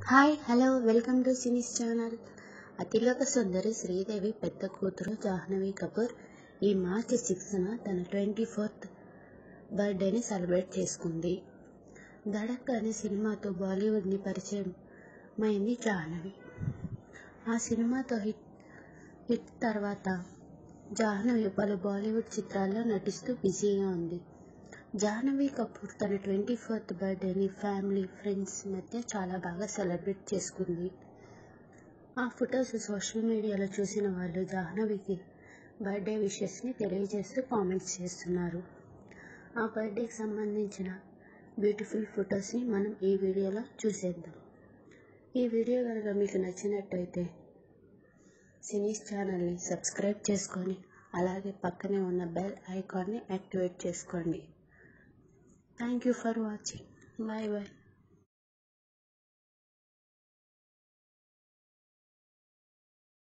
hi hello welcome to సినీస్ channel అతిలోక సుందరి శ్రీదేవి పెద్ద కూతురు జాహ్నవి కపూర్ ఈ మార్చి సిక్స్న తన ట్వంటీ ఫోర్త్ బర్త్డేని సెలబ్రేట్ చేసుకుంది ధడక్ అనే సినిమాతో బాలీవుడ్ని పరిచయం అయింది జాహ్నవి ఆ సినిమాతో హిట్ హిట్ తర్వాత జాహ్నవి పలు బాలీవుడ్ చిత్రాల్లో నటిస్తూ బిజీగా ఉంది జాహ్నవి కపూర్ తన ట్వంటీ ఫోర్త్ బర్త్డేని ఫ్యామిలీ ఫ్రెండ్స్ మధ్య చాలా బాగా సెలబ్రేట్ చేసుకుంది ఆ ఫొటోస్ సోషల్ మీడియాలో చూసిన వాళ్ళు జాహ్నవికి బర్త్డే విషెస్ని తెలియజేస్తూ కామెంట్స్ చేస్తున్నారు ఆ బర్త్డేకి సంబంధించిన బ్యూటిఫుల్ ఫొటోస్ని మనం ఈ వీడియోలో చూసేద్దాం ఈ వీడియో కనుక మీకు నచ్చినట్టయితే సినీస్ ఛానల్ని సబ్స్క్రైబ్ చేసుకొని అలాగే పక్కనే ఉన్న బెల్ ఐకాన్ని యాక్టివేట్ చేసుకోండి thank you for watching bye bye